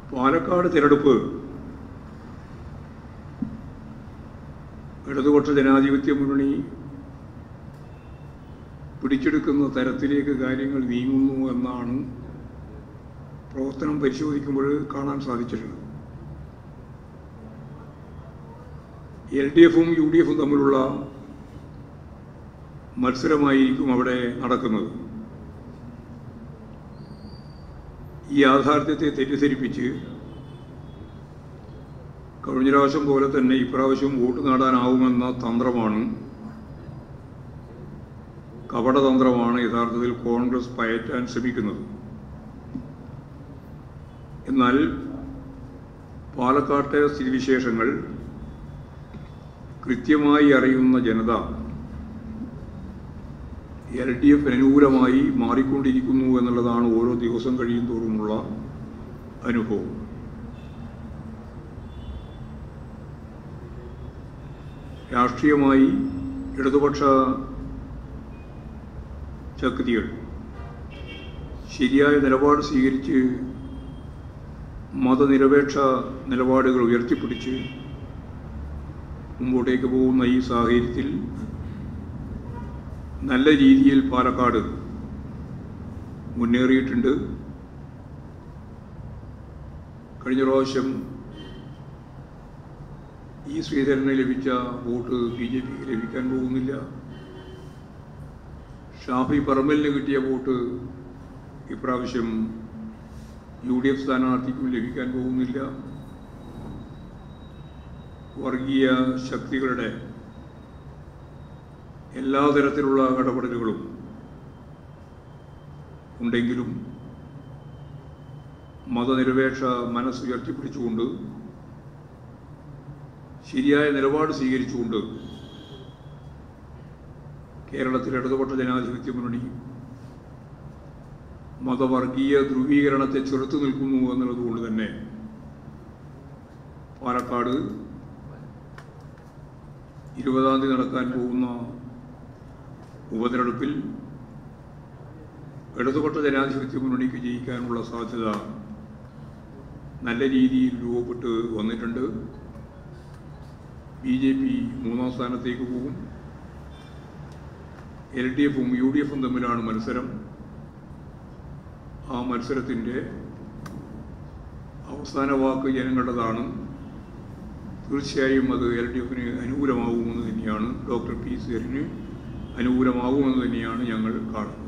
പാലക്കാട് തിരഞ്ഞെടുപ്പ് ഇടതുപക്ഷ ജനാധിപത്യ മുന്നണി പിടിച്ചെടുക്കുന്ന തരത്തിലേക്ക് കാര്യങ്ങൾ നീങ്ങുന്നു എന്നാണ് പ്രവർത്തനം പരിശോധിക്കുമ്പോൾ കാണാൻ സാധിച്ചിട്ടുള്ളത് എൽ ഡി എഫും യു ഡി എഫും തമ്മിലുള്ള മത്സരമായിരിക്കും അവിടെ നടക്കുന്നത് ഈ യാഥാർത്ഥ്യത്തെ തെറ്റിദ്ധരിപ്പിച്ച് കഴിഞ്ഞ പ്രാവശ്യം പോലെ തന്നെ ഇപ്രാവശ്യം വോട്ട് നേടാനാവുമെന്ന തന്ത്രമാണ് കപടതന്ത്രമാണ് യഥാർത്ഥത്തിൽ കോൺഗ്രസ് പയറ്റാൻ ശ്രമിക്കുന്നത് എന്നാൽ പാലക്കാട്ടെ സ്ഥിതിവിശേഷങ്ങൾ കൃത്യമായി അറിയുന്ന ജനത എൽ ഡി എഫ് അനുകൂലമായി മാറിക്കൊണ്ടിരിക്കുന്നു എന്നുള്ളതാണ് ഓരോ ദിവസം കഴിയും തോറുമുള്ള അനുഭവം രാഷ്ട്രീയമായി ഇടതുപക്ഷ ശക്തികൾ ശരിയായ നിലപാട് സ്വീകരിച്ച് മതനിരപേക്ഷ നിലപാടുകൾ ഉയർത്തിപ്പിടിച്ച് മുമ്പോട്ടേക്ക് പോകുന്ന ഈ സാഹചര്യത്തിൽ നല്ല രീതിയിൽ പാലക്കാട് മുന്നേറിയിട്ടുണ്ട് കഴിഞ്ഞ പ്രാവശ്യം ഈ ശ്രീധരന് ലഭിച്ച വോട്ട് ബി ജെ പിക്ക് ലഭിക്കാൻ പോകുന്നില്ല ഷാഫി പറമ്പലിന് കിട്ടിയ വോട്ട് ഇപ്രാവശ്യം യു ഡി എഫ് സ്ഥാനാർത്ഥിക്കും ലഭിക്കാൻ പോകുന്നില്ല വർഗീയ ശക്തികളുടെ എല്ലാ തരത്തിലുള്ള ഇടപെടലുകളും ഉണ്ടെങ്കിലും മതനിരപേക്ഷ മനസ്സുയർത്തിപ്പിടിച്ചുകൊണ്ട് ശരിയായ നിലപാട് സ്വീകരിച്ചുകൊണ്ട് കേരളത്തിൽ ഇടതുപക്ഷ ജനാധിപത്യ മുന്നണി മതവർഗീയ ധ്രുവീകരണത്തെ ചെറുത്തു നിൽക്കുന്നു എന്നുള്ളതുകൊണ്ട് തന്നെ പാലക്കാട് ഇരുപതാം തീയതി നടക്കാൻ പോകുന്ന ഉപതെരഞ്ഞെടുപ്പിൽ ഇടതുപക്ഷ ജനാധിപത്യ മുന്നണിക്ക് ജയിക്കാനുള്ള സാധ്യത നല്ല രീതിയിൽ രൂപപ്പെട്ട് വന്നിട്ടുണ്ട് ബി ജെ പി മൂന്നാം സ്ഥാനത്തേക്ക് പോകും എൽ ഡി എഫും യു ഡി എഫും തമ്മിലാണ് മത്സരം ആ മത്സരത്തിൻ്റെ അവസാന വാക്ക് ജനങ്ങളുടേതാണ് തീർച്ചയായും അത് എൽ ഡി എഫിന് അനുകൂലമാകുമെന്ന് തന്നെയാണ് ഡോക്ടർ പി സീറിന് അനുകൂലമാകുമെന്ന് തന്നെയാണ് ഞങ്ങൾ കാണുന്നത്